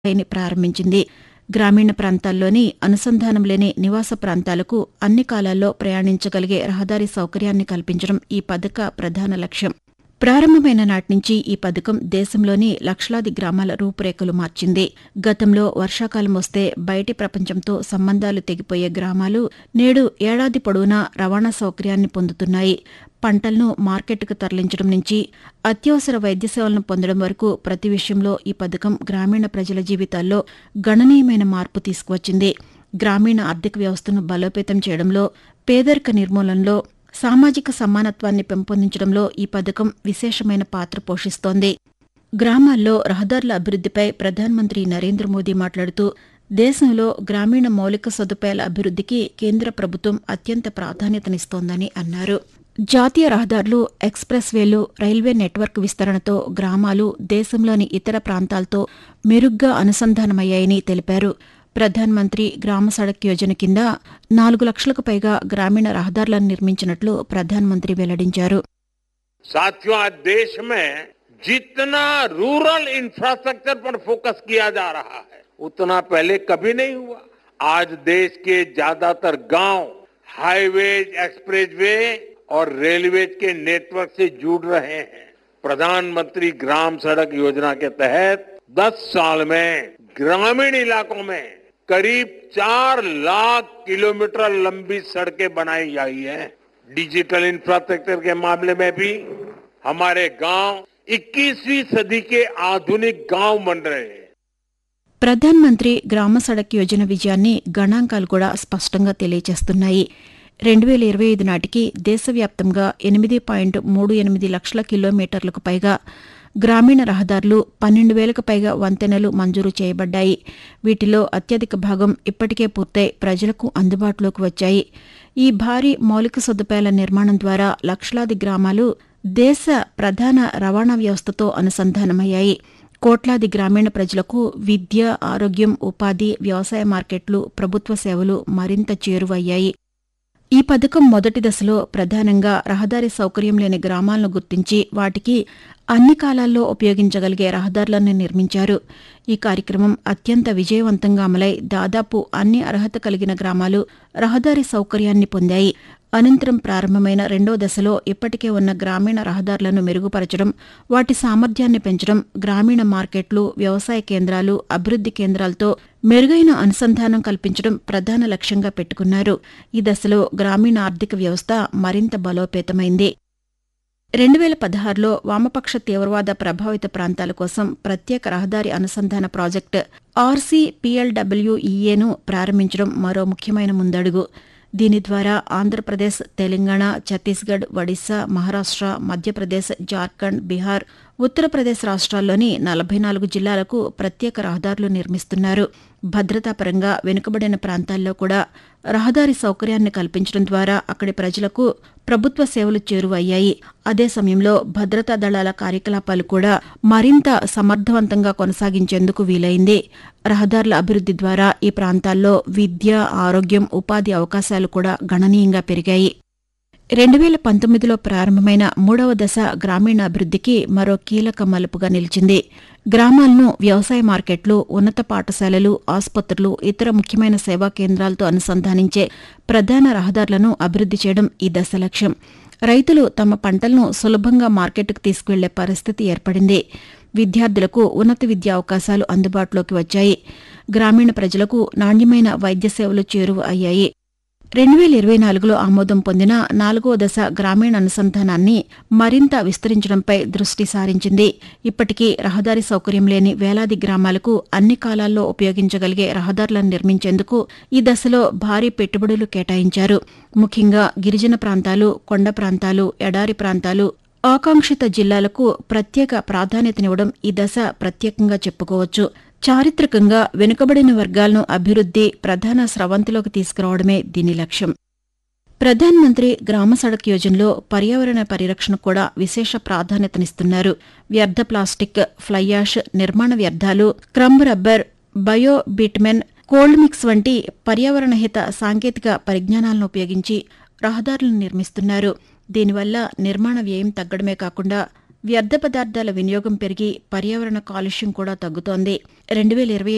ని ప్రారంభించింది గ్రామీణ ప్రాంతాల్లోని అనుసంధానం లేని నివాస ప్రాంతాలకు అన్ని కాలాల్లో ప్రయాణించగలిగే రహదారి సౌకర్యాన్ని కల్పించడం ఈ పథక ప్రధాన లక్ష్యం ప్రారంభమైన నాటి నుంచి ఈ పథకం దేశంలోని లక్షలాది గ్రామాల రూపురేఖలు మార్చింది గతంలో వర్షాకాలం వస్తే బయటి ప్రపంచంతో సంబంధాలు తెగిపోయే గ్రామాలు నేడు ఏడాది పొడవునా రవాణా సౌకర్యాన్ని పొందుతున్నాయి పంటలను మార్కెట్కు తరలించడం నుంచి అత్యవసర వైద్య సేవలను పొందడం వరకు ప్రతి విషయంలో ఈ పథకం గ్రామీణ ప్రజల జీవితాల్లో గణనీయమైన మార్పు తీసుకువచ్చింది గ్రామీణ ఆర్థిక వ్యవస్థను బలోపేతం చేయడంలో పేదరిక నిర్మూలనలో సామాజిక సమానత్వాన్ని పెంపొందించడంలో ఈ పథకం విశేషమైన పాత్ర పోషిస్తోంది గ్రామాల్లో రహదారుల అభివృద్దిపై ప్రధానమంత్రి నరేంద్ర మోదీ మాట్లాడుతూ దేశంలో గ్రామీణ మౌలిక సదుపాయాల అభివృద్దికి కేంద్ర ప్రభుత్వం అత్యంత ప్రాధాన్యతనిస్తోందని అన్నారు జాతీయ రహదారులు ఎక్స్ప్రెస్ వేలు రైల్వే నెట్వర్క్ విస్తరణతో గ్రామాలు దేశంలోని ఇతర ప్రాంతాలతో మెరుగ్గా అనుసంధానమయ్యాయని తెలిపారు ప్రధాన్ మంత్రి గ్రామ సడక్ యోజన కింద నాలుగు లక్షలకు పైగా గ్రామీణ రహదారులను నిర్మించినట్లు ప్రధానమంత్రి వెల్లడించారు साथियों आज देश में जितना रूरल इंफ्रास्ट्रक्चर पर फोकस किया जा रहा है उतना पहले कभी नहीं हुआ आज देश के ज्यादातर गांव हाईवेज एक्सप्रेसवे और रेलवेज के नेटवर्क से जुड़ रहे हैं प्रधानमंत्री ग्राम सड़क योजना के तहत 10 साल में ग्रामीण इलाकों में करीब चार लाख किलोमीटर लंबी सड़कें बनाई गई है डिजिटल इंफ्रास्ट्रक्चर के मामले में भी हमारे गांव 21वीं सदी के आधुनिक गांव बन रहे हैं ప్రధాన్ మంత్రి గ్రామ సడక్ యోజన విజయాన్ని గణాంకాలు కూడా స్పష్టంగా తెలియచేస్తున్నాయి రెండు వేల ఇరవై ఐదు నాటికి దేశవ్యాప్తంగా ఎనిమిది పాయింట్ మూడు ఎనిమిది లక్షల కిలోమీటర్లకు పైగా గ్రామీణ రహదారులు పన్నెండు వేలకు పైగా వంతెనలు మంజూరు చేయబడ్డాయి వీటిలో అత్యధిక భాగం ఇప్పటికే పూర్తయి ప్రజలకు అందుబాటులోకి వచ్చాయి ఈ భారీ మౌలిక సదుపాయాల నిర్మాణం ద్వారా లక్షలాది గ్రామాలు దేశ ప్రధాన రవాణా వ్యవస్థతో అనుసంధానమయ్యాయి కోట్లాది గ్రామీణ ప్రజలకు విద్య ఆరోగ్యం ఉపాధి వ్యవసాయ మార్కెట్లు ప్రభుత్వ సేవలు మరింత చేరువయ్యాయి ఈ పథకం మొదటి దశలో ప్రధానంగా రహదారి సౌకర్యం లేని గ్రామాలను గుర్తించి వాటికి అన్ని కాలాల్లో ఉపయోగించగలిగే రహదారులను నిర్మించారు ఈ కార్యక్రమం అత్యంత విజయవంతంగా అమలై దాదాపు అన్ని అర్హత కలిగిన గ్రామాలు రహదారి సౌకర్యాన్ని పొందాయి అనంతరం ప్రారంభమైన రెండో దశలో ఇప్పటికే ఉన్న గ్రామీణ రహదారులను మెరుగుపరచడం వాటి సామర్థ్యాన్ని పెంచడం గ్రామీణ మార్కెట్లు వ్యవసాయ కేంద్రాలు అభివృద్ది కేంద్రాలతో మెరుగైన అనుసంధానం కల్పించడం ప్రధాన లక్ష్యంగా పెట్టుకున్నారు ఈ దశలో గ్రామీణ ఆర్థిక వ్యవస్థ మరింత బలోపేతమైంది రెండు వేల పదహారులో వామపక్ష తీవ్రవాద ప్రభావిత ప్రాంతాల కోసం ప్రత్యేక రహదారి అనుసంధాన ప్రాజెక్టు ఆర్సీపీఎల్డబ్ల్యూఈఏను ప్రారంభించడం మరో ముఖ్యమైన ముందడుగు దీని ద్వారా ఆంధ్రప్రదేశ్ తెలంగాణ ఛత్తీస్గఢ్ ఒడిశా మహారాష్ట్ర మధ్యప్రదేశ్ జార్ఖండ్ బీహార్ ఉత్తరప్రదేశ్ రాష్ట్రాల్లోని నలభై నాలుగు జిల్లాలకు ప్రత్యేక రహదారులు నిర్మిస్తున్నారు భద్రతాపరంగా వెనుకబడిన ప్రాంతాల్లో కూడా రహదారి సౌకర్యాన్ని కల్పించడం ద్వారా అక్కడి ప్రజలకు ప్రభుత్వ సేవలు చేరువయ్యాయి అదే సమయంలో భద్రతా దళాల కార్యకలాపాలు కూడా మరింత సమర్థవంతంగా కొనసాగించేందుకు వీలైంది రహదారుల అభివృద్ది ద్వారా ఈ ప్రాంతాల్లో విద్య ఆరోగ్యం ఉపాధి అవకాశాలు కూడా గణనీయంగా పెరిగాయి రెండు వేల పంతొమ్మిదిలో ప్రారంభమైన మూడవ దశ గ్రామీణ అభివృద్దికి మరో కీలక మలుపుగా నిలిచింది గ్రామాలను వ్యవసాయ మార్కెట్లు ఉన్నత పాఠశాలలు ఆసుపత్రులు ఇతర ముఖ్యమైన సేవా కేంద్రాలతో అనుసంధానించే ప్రధాన రహదారులను అభివృద్ది చేయడం ఈ దశ లక్ష్యం రైతులు తమ పంటలను సులభంగా మార్కెట్కు తీసుకువెళ్లే పరిస్థితి ఏర్పడింది విద్యార్థులకు ఉన్నత విద్యా అవకాశాలు అందుబాటులోకి వచ్చాయి గ్రామీణ ప్రజలకు నాణ్యమైన వైద్య సేవలు చేరువ అయ్యాయి రెండు వేల ఇరవై నాలుగులో ఆమోదం పొందిన నాలుగో దశ గ్రామీణ అనుసంధానాన్ని మరింత విస్తరించడంపై దృష్టి సారించింది ఇప్పటికీ రహదారి సౌకర్యం లేని వేలాది గ్రామాలకు అన్ని కాలాల్లో ఉపయోగించగలిగే రహదారులను నిర్మించేందుకు ఈ దశలో భారీ పెట్టుబడులు కేటాయించారు ముఖ్యంగా గిరిజన ప్రాంతాలు కొండ ప్రాంతాలు ఎడారి ప్రాంతాలు ఆకాంక్షిత జిల్లాలకు ప్రత్యేక ప్రాధాన్యతనివ్వడం ఈ దశ ప్రత్యేకంగా చెప్పుకోవచ్చు చారిత్రకంగా వెనుకబడిన వర్గాలను అభివృద్ది ప్రధాన స్రవంతిలోకి తీసుకురావడమే దీని లక్ష్యం ప్రధాన్ మంత్రి గ్రామ సడక్ యోజనలో పర్యావరణ పరిరక్షణ కూడా విశేష ప్రాధాన్యతనిస్తున్నారు వ్యర్థ ప్లాస్టిక్ ఫ్లై యాష్ నిర్మాణ వ్యర్థాలు crumb rubber bio bitumen cold mix వంటి పర్యావరణ హిత సాంకేతిక పరిజ్ఞానాలను ఉపయోగించి రహదారులను నిర్మిస్తున్నారు దీనివల్ల నిర్మాణ వ్యయం తగ్గడమే కాకుండా వ్యర్థ పదార్థాల వినియోగం పెరిగి పర్యావరణ కాలుష్యం కూడా తగ్గుతోంది రెండు వేల ఇరవై